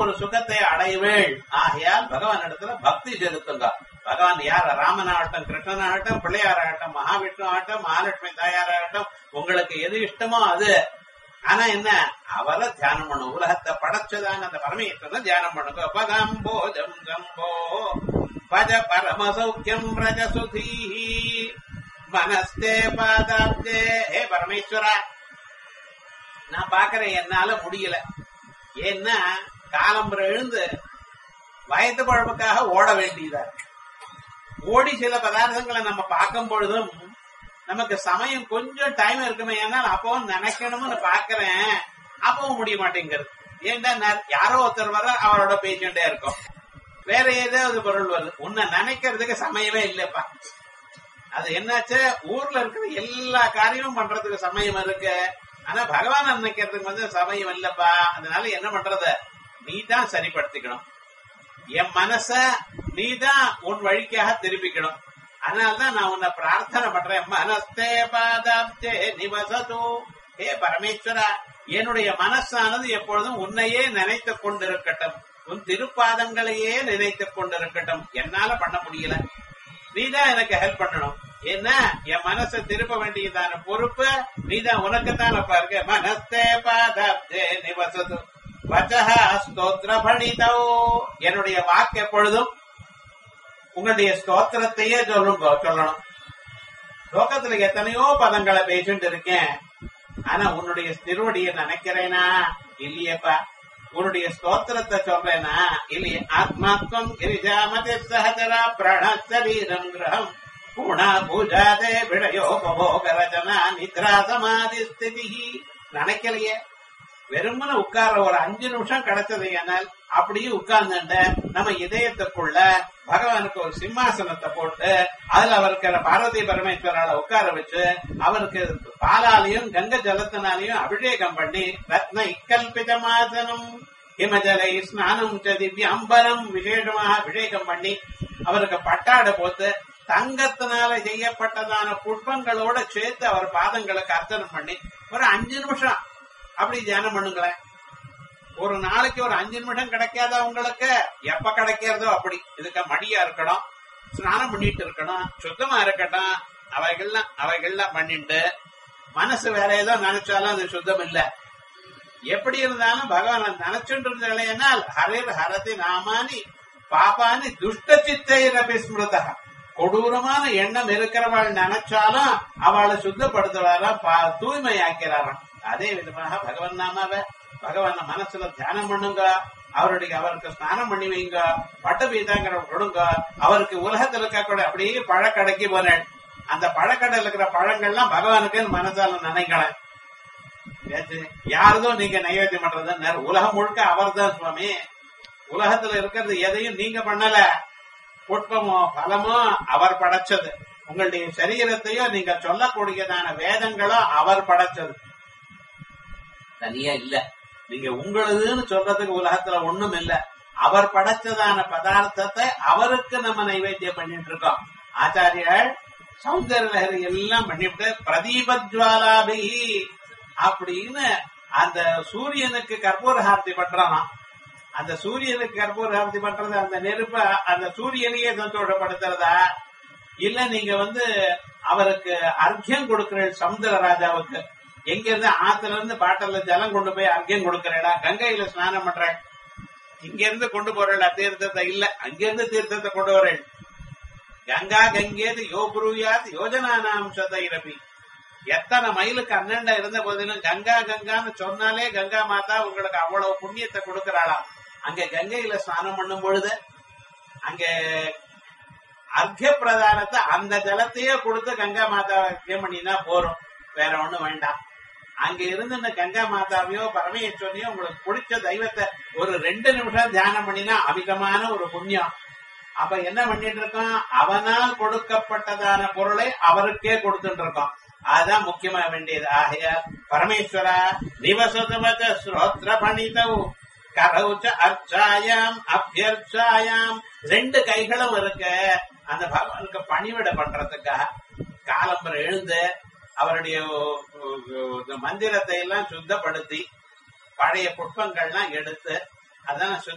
ஒரு சுகத்தை அடைவேள் ஆகையால் பகவான் இடத்துல பக்தி செலுத்துங்க பகவான் யார் ராமனாகட்டும் கிருஷ்ணனாகட்டும் பிள்ளையாராகட்டும் மகாவிஷ்ணு ஆகட்டும் மகாலட்சுமி தாயாராகட்டும் உங்களுக்கு எது இஷ்டமோ அது ஆனா என்ன அவரை தியானம் பண்ணும் உலகத்தை படைச்சதான அந்த பரமேஸ்வரனை தியானம் பண்ணுங்க பதாம்போஜம் கம்போ பஜ பரம சௌக்கியம் ரஜசுதீஹி மனஸ்தே பாதாப்தே ஹே பரமேஸ்வரா நான் பாக்குறேன் என்னால முடியல ஏன்னா காலம்புற எழுந்து வயது பழப்புக்காக ஓட வேண்டியதா இருக்கு ஓடி சில பதார்த்தங்களை நம்ம பார்க்கும் பொழுதும் நமக்கு சமயம் கொஞ்சம் டைம் இருக்குமே ஏன்னால் அப்பவும் நினைக்கணும்னு பாக்குறேன் அப்பவும் முடிய மாட்டேங்கிறது ஏன்டா ந- யாரோ ஒருத்தர் வர அவரோட பேசிட்டே இருக்கும் வேற ஏதாவது பொருள் வருது உன்னை நினைக்கிறதுக்கு சமயமே இல்லப்பா அது என்னாச்சு ஊர்ல இருக்கிற எல்லா காரியமும் பண்றதுக்கு சமயம் இருக்கு ஆனா பகவான் நினைக்கிறதுக்கு வந்து சமயம் இல்லப்பா அதனால என்ன பண்றது நீ தான் சரிப்படுத்திக்கணும் என் மனச நீ தான் உன் வழிக்காக திருப்பிக்கணும் அதனாலதான் நான் உன்னை பிரார்த்தனை பண்றேன் மனஸ்தே பாதாப்தே நிவசது ஹே பரமேஸ்வரா என்னுடைய மனசானது எப்பொழுதும் உன்னையே நினைத்துக் கொண்டிருக்கட்டும் உன் திருப்பாதங்களையே நினைத்துக் கொண்டிருக்கட்டும் என்னால பண்ண முடியல நீதான் எனக்கு ஹெல்ப் பண்ணணும் என்ன என் மனசை திருப்ப வேண்டியதான பொறுப்பு நீதான் உனக்குத்தான் அப்ப இருக்க மனஸ்தே பாதப்தே நிவசது வச்சஹ ஸ்தோத்திர பணிதோ என்னுடைய வாக்கு எப்பொழுதும் உங்களுடைய ஸ்தோத்திரத்தையே சொல்லுங்க சொல்லணும் லோகத்துல எத்தனையோ பதங்களை பேசிட்டு இருக்கேன் ஆனா உன்னுடைய திருவடியை நினைக்கிறேனா இல்லையேப்பா உன்னுடைய ஸ்தோத்திரத்தை சொல்றேனா இல்லையே ஆத்மாத்மம் கிரிஜாமதி சஹஜரா பிரண சரீரம் கிரகம் பூணா பூஜாதே விடயோபோக ரச்சனா நித்ரா சமாதி ஸ்திதி நினைக்கலையே வெறுமன உட்கார ஒரு அஞ்சு நிமிஷம் கிடைச்சது ஆனால் அப்படியே உட்கார்ந்துட்ட நம்ம இதயத்துக்குள்ள பகவானுக்கு ஒரு சிம்மாசனத்தை போட்டு அதுல அவருக்கு பார்வதி பரமேஸ்வரால உட்கார வச்சு அவருக்கு பாலாலையும் கங்க ஜலத்தினாலையும் அபிஷேகம் பண்ணி ரத்ன இக்கல்பிதமாசனம் ஹிமஜலை ஸ்நானம் ச திவ்யாம்பரம் விசேஷமாக அபிஷேகம் பண்ணி அவருக்கு பட்டாடை போத்து தங்கத்தினால செய்யப்பட்டதான புஷ்பங்களோட சேர்த்து அவர் பாதங்களுக்கு அர்ச்சனை பண்ணி ஒரு அஞ்சு நிமிஷம் அப்படி தியானம் பண்ணுங்களேன் ஒரு நாளைக்கு ஒரு அஞ்சு நிமிடம் கிடைக்காதா உங்களுக்கு எப்ப கிடைக்கிறதோ அப்படி இதுக்கு மடியா இருக்கணும் ஸ்நானம் பண்ணிட்டு இருக்கணும் சுத்தமா இருக்கட்டும் அவைகள்லாம் அவைகள்லாம் பண்ணிட்டு மனசு வேற ஏதோ நினைச்சாலும் அது சுத்தம் இல்ல எப்படி இருந்தாலும் பகவான் நினைச்சுட்டு இருந்தேனால் ஹரிர் ஹரதி நாமானி பாபானி துஷ்ட சித்தைரபி ஸ்மிருதா கொடூரமான எண்ணம் இருக்கிறவள் நினைச்சாலும் அவளை சுத்தப்படுத்துவாராம் பா- தூய்மையாக்கிறாராம் அதே விதமாக பகவன் நாமாவ பகவான மனசுல தியானம் பண்ணுங்க அவருடைய அவருக்கு ஸ்நானம் பண்ணி வைங்க பட்டு பீதாங்கிற கொடுங்க அவருக்கு உலகத்துல இருக்கக்கூடிய அப்படியே பழக்கடைக்கு போனேன் அந்த பழக்கடையில் இருக்கிற பழங்கள்லாம் பகவானுக்கு மனசால நினைக்கலாம் ஏச்சு, யாருதோ நீங்க நைவேத்தியம் பண்றது உலகம் முழுக்க அவர்தான் சுவாமி உலகத்துல இருக்கிறது எதையும் நீங்க பண்ணல புட்பமோ பலமோ அவர் படைச்சது உங்களுடைய சரீரத்தையோ நீங்க சொல்லக்கூடியதான வேதங்களோ அவர் படைச்சது தனியா இல்ல நீங்க உங்களுதுன்னு சொல்றதுக்கு உலகத்துல ஒண்ணும் இல்ல அவர் படைச்சதான பதார்த்தத்தை அவருக்கு நம்ம நைவேத்தியம் பண்ணிட்டு இருக்கோம் ஆச்சாரியால் சௌந்தர லஹரி எல்லாம் பண்ணிவிட்டு பிரதீபஜ்வாலாபி அப்படின்னு அந்த சூரியனுக்கு கற்பூர ஹாரதி பண்றானா அந்த சூரியனுக்கு கற்பூர ஹாரதி பண்றது அந்த நெருப்ப அந்த சூரியனையே சந்தோஷப்படுத்துறதா இல்ல நீங்க வந்து அவருக்கு அர்க்கியம் கொடுக்கிற சமுத்திர ராஜாவுக்கு எங்க இருந்து ஆத்துல இருந்து பாட்டில ஜலம் கொண்டு போய் அர்க்கியம் கொடுக்கறடா கங்கையில ஸ்நானம் பண்றேன் இங்க இருந்து கொண்டு போறேடா தீர்த்தத்தை இல்ல அங்க இருந்து தீர்த்தத்தை கொண்டு வரேன் கங்கா கங்கேது யோ புருயாத் யோஜனானாம் சதைரபி எத்தனை மைலுக்கு அண்ணண்டா இருந்த போதிலும் கங்கா கங்கான்னு சொன்னாலே கங்கா மாதா உங்களுக்கு அவ்வளவு புண்ணியத்தை கொடுக்கறாளாம் அங்க கங்கையில ஸ்நானம் பண்ணும் பொழுது அங்க அர்க்க பிரதானத்தை அந்த ஜலத்தையே கொடுத்து கங்கா மாதாவை அர்க்கியம் பண்ணினா போறோம் வேற ஒண்ணும் வேண்டாம் அங்க இருந்து இந்த கங்கா மாதாவையோ பரமேஸ்வரனையோ உங்களுக்கு பிடிச்ச தெய்வத்தை ஒரு ரெண்டு நிமிஷம் தியானம் பண்ணினா அமிதமான ஒரு புண்ணியம் அப்ப என்ன பண்ணிட்டு இருக்கோம் அவனால் கொடுக்கப்பட்டதான பொருளை அவருக்கே கொடுத்துட்டு இருக்கோம் அதுதான் முக்கியமா வேண்டியது ஆகையால் பரமேஸ்வரா நிவசதுவச்ச ஸ்ரோத்ர பணிதவு கரவுச்ச அர்ச்சாயாம் அபியர்ச்சாயாம் ரெண்டு கைகளும் இருக்கு அந்த பகவானுக்கு பணிவிட பண்றதுக்காக காலம்பரம் எழுந்து அவருடைய இந்த மந்திரத்தை எல்லாம் சுத்தப்படுத்தி பழைய புஷ்பங்கள்லாம் எடுத்து அதான்